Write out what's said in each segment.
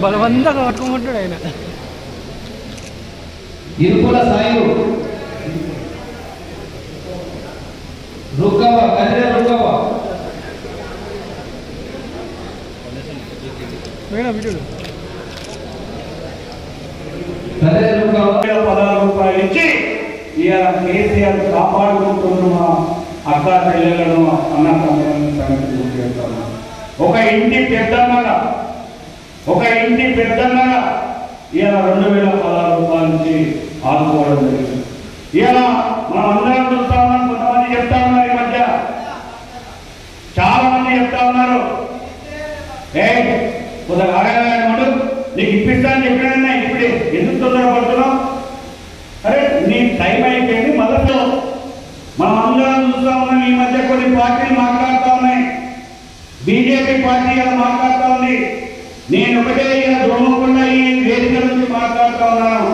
బలవంతంగా పట్టుకుంటాడు ఆయన ఇరుకుల సాయిలు రుక్కవ కదిరే రుక్కవ మేడం వీడియో కదిరే రుక్కవ వేల పదహారు రూపాయలు ఇచ్చి ఇవాళ కేసీఆర్ కాపాడుకుంటున్న మా అక్క చెల్లెలను అన్న తమ్ములను సంగతి గుర్తు చేస్తాను ఒక ఇంటి పెద్దన్నగా ఒక ఇంటి పెద్దన్నగా ఇవాళ రెండు వేల పదహారు రూపాయల నుంచి ఆదుకోవడం జరిగింది ఇవాళ మనం అందరం చూస్తా ఉన్నాం కొంతమంది చెప్తా ఉన్నారు ఈ మధ్య చాలా మంది చెప్తా ఉన్నారు ఏ కొందరు ఆగలేమడు నీకు ఇప్పిస్తాను చెప్పినా ఇప్పుడే ఎందుకు తొందరపడుతున్నావు అరే నీ టైం అయిపోయింది మొదట్లో మనం అందరం చూస్తా ఉన్నాం ఈ మధ్య కొన్ని పార్టీలు మాట్లాడుతూ ఉన్నాయి బీజేపీ పార్టీ ఇలా మాట్లాడుతూ ఉంది నేను ఒకటే ఇలా దొమ్మకుండా ఈ వేదిక నుంచి మాట్లాడుతూ ఉన్నాను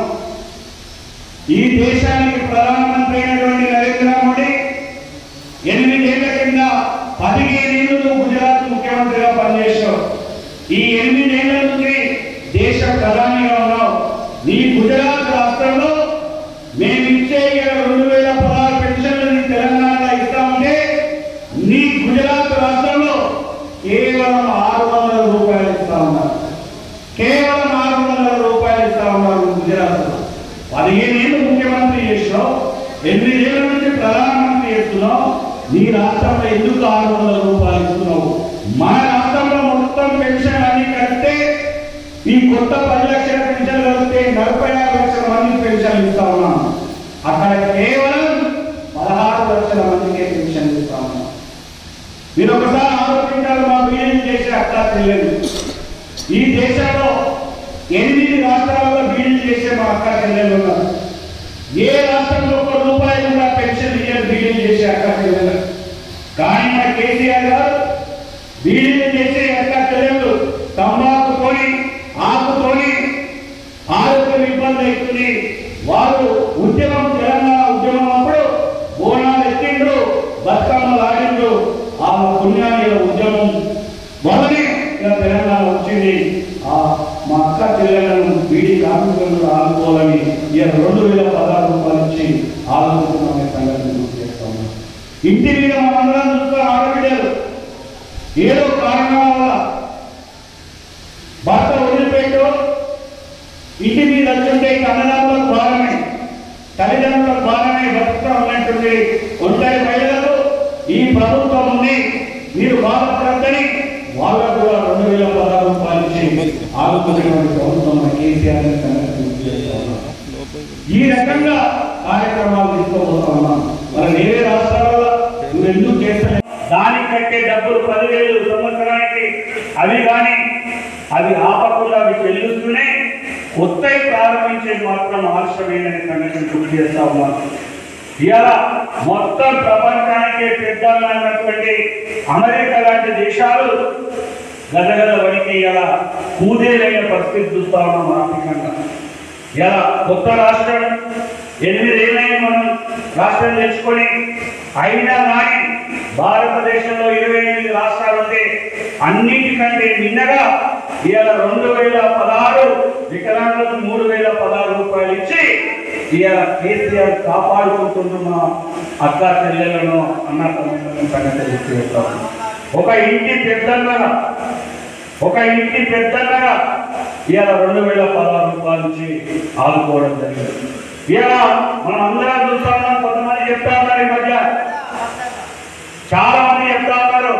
ఈ దేశానికి ప్రధానమంత్రి అయినటువంటి నరేంద్ర మోడీ ఎనిమిదేళ్ల కింద పదిహేనేళ్ళు నువ్వు గుజరాత్ ముఖ్యమంత్రిగా పనిచేసావు ఈ ఎనిమిదేళ్ల నుంచి దేశ ప్రధానిగా ఉన్నావు నీ గుజరాత్ రాష్ట్రంలో మేము ఇచ్చే ఇవాళ రెండు వేల పదహారు పెన్షన్లు నీ తెలంగాణలో ఇస్తామంటే నీ గుజరాత్ రాష్ట్రంలో కేవలం ఆరు వందల రూపాయలు ఇస్తా ఉన్నారు కేవలం ఆరు వందల రూపాయలు ఇస్తా ఉన్నారు గుజరాత్ పదిహేనేళ్ళు ముఖ్యమంత్రి చేసినావు ఎనిమిదేళ్ల నుంచి ప్రధానమంత్రి చేస్తున్నావు నీ రాష్ట్రంలో ఎందుకు ఆరు వందల రూపాయలు ఇస్తున్నావు మన రాష్ట్రంలో మొత్తం పెన్షన్ అన్ని కలిపితే ఈ కొత్త పది లక్షల పెన్షన్ కలిపితే నలభై ఆరు లక్షల మందికి పెన్షన్ ఇస్తా ఉన్నాం అక్కడ కేవలం పదహారు లక్షల మందికే పెన్షన్ ఇస్తా ఉన్నాం మీరు ఒకసారి ఆలోచించాలి మా బియ్యం చేసే అక్క చెల్లెలు ఈ దేశంలో ఎనిమిది రాష్ట్రాలలో బీడీ చేసే మా అక్క చెల్లెలు ఉన్నారు ఏ రాష్ట్రంలో ఒక్క రూపాయి కూడా పెన్షన్ ఇయ్యరు బీడీ చేసే అక్క చెల్లెలు కానీ మన కేసీఆర్ గారు బీడీలు చేసే అక్క చెల్లెలు తంబాకుతోని ఆకుతోని ఆరోగ్యం ఇబ్బంది అవుతుంది వారు ఉద్యమం తెలంగాణ ఉద్యమం అప్పుడు బోనాలు ఎత్తిండ్రు బతుకమ్మలు ఆడిండ్రు ఆ పుణ్యాన్ని ఇలా ఉద్యమం వల్లనే ఇలా తెలంగాణ వచ్చింది ఆ మా అక్క చెల్లెలను బీడీ కార్మికులను ఆదుకోవాలని ఇలా రెండు వేల పదహారు రూపాయలు ఇచ్చి ఆదుకుంటున్నామనే సంగతిని గుర్తు చేస్తా ఉన్నాం ఇంటి మీద మనందరం చూస్తాం ఆడబిడ్డలు ఏదో కారణం వల్ల భర్త వదిలిపెట్టు ఇంటి మీద వచ్చుంటే ఇక అన్నదాములకు భారమే తల్లిదండ్రులకు భారమే బతుకుతా ఉన్నట్టుంది ఒంటరి మహిళలు ఈ ప్రభుత్వం ఉంది మీరు బాధపడద్దని వాళ్ళకు కూడా రెండు వేల పదహారు రూపాయలు ఇచ్చి ఆదుకునేటువంటి ప్రభుత్వం మన కేసీఆర్ ని సంగతి గుర్తు చేస్తా ఉన్నాం. ఈ రకంగా కార్యక్రమాలు తీసుకోబోతా ఉన్నాం మన వేరే రాష్ట్రాలలో నువ్వు ఎందుకు చేస్తలే దానికి కట్టే డబ్బులు పదివేలు సంవత్సరానికి అవి కానీ అవి ఆపకుండా అవి చెల్లిస్తూనే కొత్తవి ప్రారంభించేది మాత్రం ఆలస్యమైనది సంగతిని గుర్తు చేస్తా ఉన్నాను ఇవాళ మొత్తం ప్రపంచానికి పెద్దన్నటువంటి అమెరికా లాంటి దేశాలు గదగద వడికి ఇలా కూదేలైన పరిస్థితి చూస్తా ఉన్నాం ఆర్థికంగా ఇలా కొత్త రాష్ట్రం ఎనిమిదేళ్ళైన మనం రాష్ట్రం తెచ్చుకొని అయినా కానీ భారతదేశంలో ఇరవై ఎనిమిది రాష్ట్రాలు ఉంటే అన్నిటికంటే నిన్నగా ఇవాళ రెండు వేల పదహారు వికలాంగులకు మూడు వేల పదహారు రూపాయలు ఇచ్చి ఇవాళ కేసీఆర్ కాపాడుకుంటున్న అక్క చెల్లెలను అన్న తమ్ములను సంగతి గుర్తు చేస్తాను ఒక ఇంటి పెద్దన్నగా ఒక ఇంటి పెద్దన్నగా ఇవాళ రెండు వేల పదహారు రూపాయల నుంచి ఆదుకోవడం జరిగింది ఇవాళ మనం అందరం చూస్తా ఉన్నాం కొంతమంది చెప్తా ఉన్నారు ఈ మధ్య చాలా మంది చెప్తా ఉన్నారు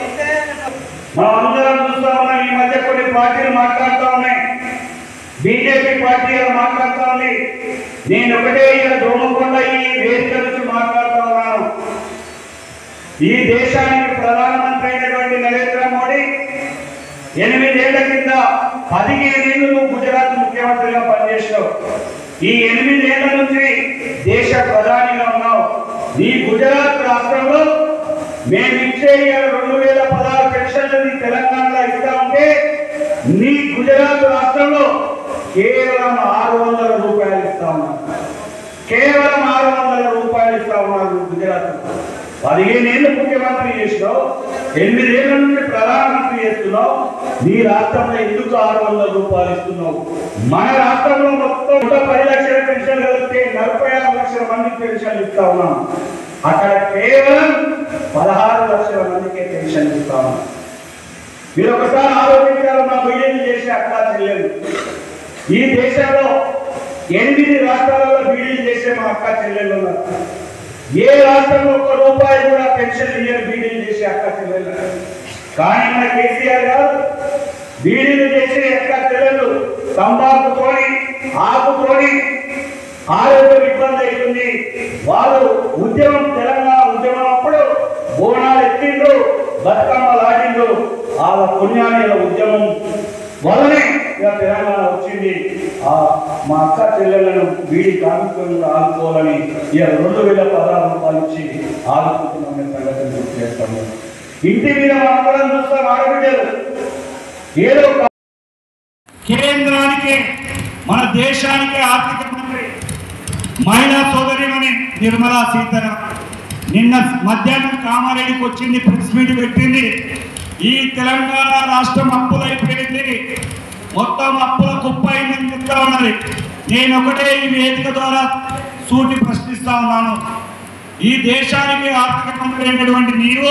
మనం అందరం చూస్తా ఉన్నాం ఈ మధ్య కొన్ని పార్టీలు మాట్లాడుతూ ఉన్నాయి బీజేపీ పార్టీ ఇలా మాట్లాడుతూ ఉంది నేను ఒకటే ఇలా దోమకుండా ఈ వేదిక నుంచి మాట్లాడుతూ ఉన్నాను ఈ దేశానికి ప్రధానమంత్రి అయినటువంటి నరేంద్ర మోడీ ఎనిమిదేళ్ల కింద పదిహేనేళ్ళు నువ్వు గుజరాత్ ముఖ్యమంత్రిగా పనిచేసావు ఈ ఎనిమిదేళ్ల నుంచి దేశ ప్రధానిగా ఉన్నావు నీ గుజరాత్ రాష్ట్రంలో మేము ఇచ్చే ఇవాళ రెండు వేల పదహారు పెన్షన్లు నీ తెలంగాణలో ఇస్తా ఉంటే నీ గుజరాత్ రాష్ట్రంలో కేవలం ఆరు వందల రూపాయలు ఇస్తా ఉన్నారు కేవలం ఆరు వందల రూపాయలు ఇస్తా ఉన్నారు గుజరాత్ పదిహేను ఏళ్ళు ముఖ్యమంత్రి చేసినావు ఎనిమిదేళ్ల నుండి ప్రధానమంత్రి చేస్తున్నావు నీ రాష్ట్రంలో ఎందుకు ఆరు వందల రూపాయలు ఇస్తున్నావు మన రాష్ట్రంలో మొత్తం నూట పది లక్షల పెన్షన్ కలిగితే నలభై ఆరు లక్షల మందికి పెన్షన్ ఇస్తా ఉన్నాం అక్కడ కేవలం పదహారు లక్షల మందికి పెన్షన్ ఇస్తా ఉన్నాం మీరు ఒకసారి ఆలోచించాలి మా బిడ్డలు చేసే అక్క చెల్లెలు ఈ దేశంలో ఎనిమిది రాష్ట్రాలలో బీడీలు చేసే మా అక్క చెల్లెళ్ళు ఉన్నారు ఏ రాష్ట్రంలో ఒక్క రూపాయి కూడా పెన్షన్ ఇయ్యని బీడీలు చేసే అక్క చెల్లెళ్ళు కానీ మన కేసీఆర్ గారు బీడీలు చేసే అక్క చెల్లెళ్ళు తంబాకుతోని ఆకుతోని ఆరోగ్యం ఇబ్బంది అవుతుంది వాళ్ళు ఉద్యమం తెలంగాణ ఉద్యమం అప్పుడు బోనాలు ఎత్తిండ్రు బతుకమ్మలు ఆడిండ్రు వాళ్ళ పుణ్యాన్ని ఉద్యమం వల్లనే ఇక తెలంగాణ వచ్చింది ఆ మా అక్క చెల్లెలను వీడి కార్మికులను ఆదుకోవాలని ఇక రెండు వేల పదహారు రూపాయలు ఇచ్చి ఆదుకుంటున్నామనే సంగతిని గుర్తు చేస్తాము ఇంటి మీద మనం చూస్తాం ఆడబిడ్డలు ఏదో ఒక కేంద్రానికి మన దేశానికి ఆర్థిక మంత్రి మహిళా సోదరిమణి నిర్మలా సీతారామన్ నిన్న మధ్యాహ్నం కామారెడ్డికి వచ్చింది ప్రెస్ మీట్ పెట్టింది ఈ తెలంగాణ రాష్ట్రం అప్పులైపోయింది మొత్తం అప్పుల కుప్ప అయిందని చెప్తా ఉన్నది నేను ఒకటే ఈ వేదిక ద్వారా సూటి ప్రశ్నిస్తా ఉన్నాను ఈ దేశానికి ఆర్థిక మంత్రి అయినటువంటి నీవు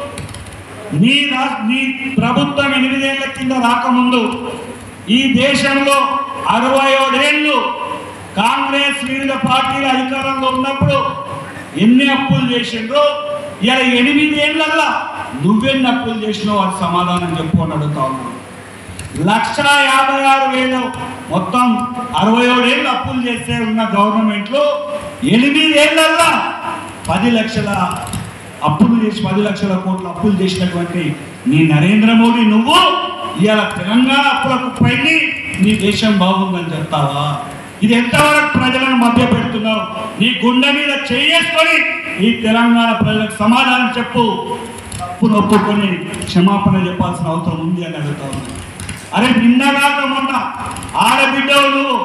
నీ రా- నీ ప్రభుత్వం ఎనిమిదేళ్ల కింద రాకముందు ఈ దేశంలో అరవై ఏళ్ళు కాంగ్రెస్ వివిధ పార్టీల అధికారంలో ఉన్నప్పుడు ఎన్ని అప్పులు చేసిండ్రో ఇలా ఎనిమిదేళ్లలో నువ్వెన్ని అప్పులు చేసినావు అని సమాధానం చెప్పు అని అడుగుతా ఉన్నాను లక్ష యాభై ఆరు వేలు మొత్తం అరవై ఏళ్ళు అప్పులు చేస్తే ఉన్న గవర్నమెంట్లో ఎనిమిదేళ్లల్లా పది లక్షల అప్పులు చేసి పది లక్షల కోట్ల అప్పులు చేసినటువంటి నీ నరేంద్ర మోడీ నువ్వు ఇవాళ తెలంగాణ అప్పులకు పైని నీ దేశం బాగుందని చెప్తావా ఇది ఎంతవరకు ప్రజలను మధ్య పెడుతున్నావు నీ గుండె మీద చేసుకొని ఈ తెలంగాణ ప్రజలకు సమాధానం చెప్పు తప్పు నొప్పుకొని క్షమాపణ చెప్పాల్సిన అవసరం ఉంది అని అడుగుతా ఉన్నాను అరే నిన్నగాక మొన్న ఆడబిడ్డలు నువ్వు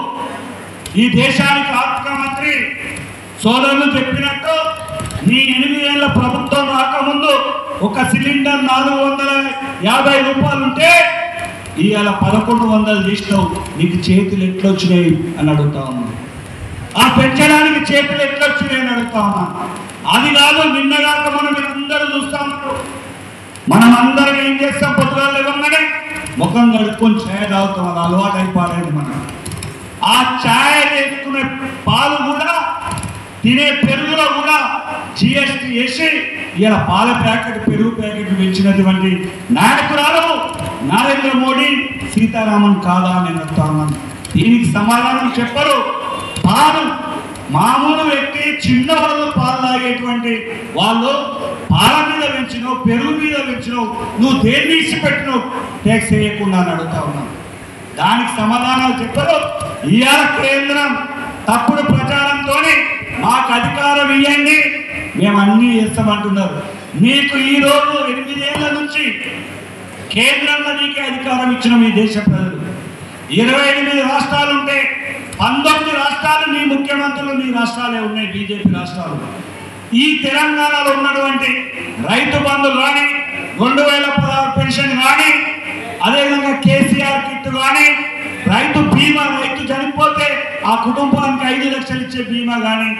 ఈ దేశానికి ఆర్థిక మంత్రి సోదరులు చెప్పినట్టు నీ ఎనిమిదేళ్ల ప్రభుత్వం రాకముందు ఒక సిలిండర్ నాలుగు వందల యాభై రూపాయలు ఉంటే ఇవాళ పదకొండు వందలు చేసినావు నీకు చేతులు ఎట్లొచ్చినాయి అని అడుగుతా ఉన్నాను ఆ పెంచడానికి చేతులు ఎట్లొచ్చినాయి అని అడుగుతా ఉన్నాను అది కాదు నిన్నగాక మనం అందరూ చూస్తా ఉన్నారు మనం అందరం ఏం చేస్తాం పొద్దుగాలు ఇవ్వగానే ముఖం కడుక్కొని ఛాయ్ తాగుతాం అది అలవాటు అయిపోలేదు మనం ఆ ఛాయ్ చేసుకునే పాలు కూడా తినే పెరుగులో కూడా జిఎస్టీ వేసి ఇలా పాల ప్యాకెట్ పెరుగు ప్యాకెట్ పెంచినటువంటి నాయకురాలు నరేంద్ర మోడీ సీతారామన్ కాదా అని నేను అడుగుతా ఉన్నాను దీనికి సమాధానం చెప్పరు పాలు మామూలు వ్యక్తి చిన్న వాళ్ళు పాలు తాగేటువంటి వాళ్ళు పాల మీద పెంచినావు పెరుగు మీద పెంచినావు నువ్వు దేన్ని ఇచ్చి పెట్టినావు ట్యాక్స్ వేయకుండా అని అడుగుతా ఉన్నాను దానికి సమాధానాలు చెప్పరు ఇవాళ కేంద్రం తప్పుడు ప్రచారంతో మాకు అధికారం ఇవ్వండి మేము అన్నీ చేస్తామంటున్నారు నీకు ఈ రోజు ఎనిమిదేళ్ల నుంచి కేంద్రంలో నీకే అధికారం ఇచ్చిన మీ దేశ ప్రజలు ఇరవై ఎనిమిది రాష్ట్రాలు ఉంటే పంతొమ్మిది రాష్ట్రాలు నీ ముఖ్యమంత్రులు నీ రాష్ట్రాలే ఉన్నాయి బీజేపీ రాష్ట్రాలు ఈ తెలంగాణలో ఉన్నటువంటి రైతు బంధు కానీ రెండు వేల పదహారు పెన్షన్ కానీ అదేవిధంగా కేసీఆర్ కిట్ కానీ రైతు బీమా రైతు చనిపోతే ఆ కుటుంబానికి ఐదు లక్షలు ఇచ్చే బీమా కానీ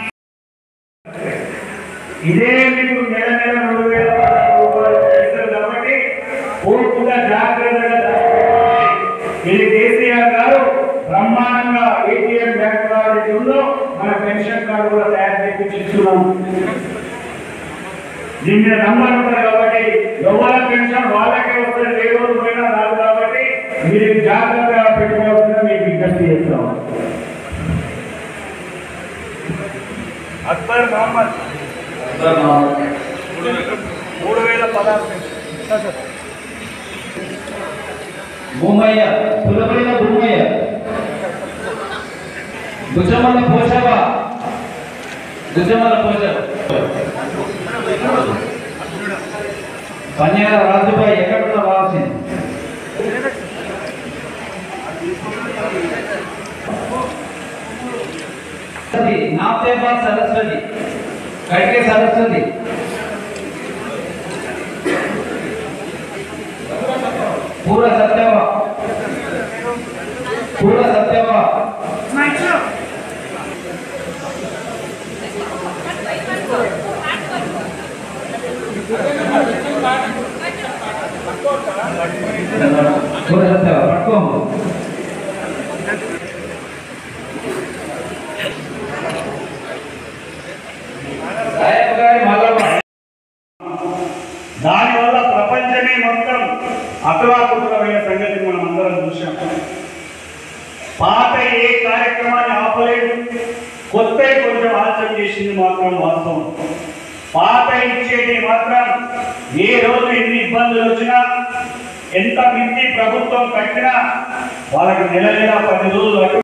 ఇదే మీకు నెల నెల రెండు వేల పదహారు రూపాయలు చేస్తారు కాబట్టి పూర్తిగా జాగ్రత్తగా దాచుకోవాలి. ఇది కేసీఆర్ గారు బ్రహ్మాండంగా ఏటీఎం బ్యాంక్ కార్డు అయితే ఉందో మన పెన్షన్ కార్డు కూడా తయారు చేసి ఇస్తున్నాం దీని మీద నంబర్ ఉంటుంది కాబట్టి ఎవరి పెన్షన్ వాళ్ళకే వస్తుంది ఏ రోజు పోయినా రాదు కాబట్టి మీరు ఇది జాగ్రత్తగా పెట్టుకోవాల్సిందిగా మీకు విజ్ఞప్తి చేస్తాం అక్బర్ మహమ్మద్ మూడు వేల పదహారు పెన్షన్ భూమయ్య సులభమైన భూమయ్య గుజమల పోషవ గుజమల పోషవ పన్యాల రాజుబాయి ఎక్కడ రావాల్సింది నాపేపా సరస్వతి కడిగే సరస్వతి పూర సత్యవ పూర సత్యవ పూర సత్యవ పట్టుకోము సాయబ్ గారి మల్లమ్మ దానివల్ల ప్రపంచమే మొత్తం అతలాకుతలమైన సంగతిని మనం అందరం చూసాం పాత ఏ కార్యక్రమాన్ని ఆపలేదు కొత్త కొంచెం ఆలస్యం చేసింది మాత్రం వాస్తవం పాత ఇచ్చేది మాత్రం ఏ రోజు ఎన్ని ఇబ్బందులు వచ్చినా ఎంత మించి ప్రభుత్వం కట్టినా వాళ్ళకి నెల నెల పది రోజులు అటు